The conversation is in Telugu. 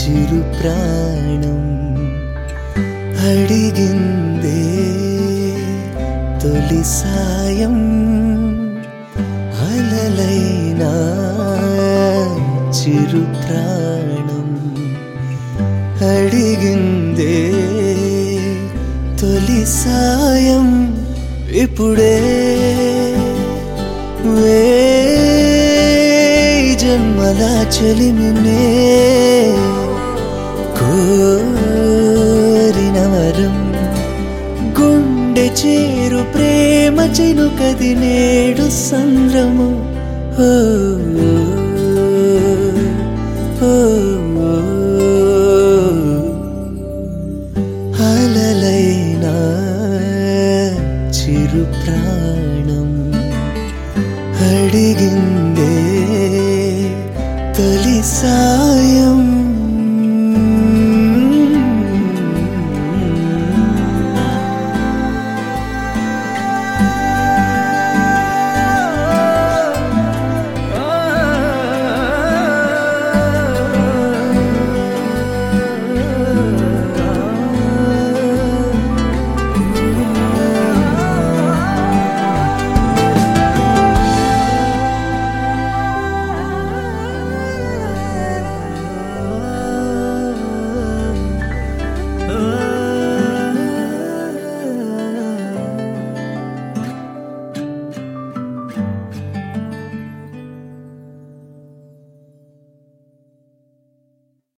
చిరు ప్రాణం అడిగిందే తొలి సాయం అలలైనా చిరు ప్రాణం అడిగిందే తొలి సాయం ఇప్పుడే వే జన్మల చెలిమినే కోరిన వరం గుండె చేరు ప్రేమ చినుకది నేడు సంద్రము ఓ, ఓ, ఓ, ఓ.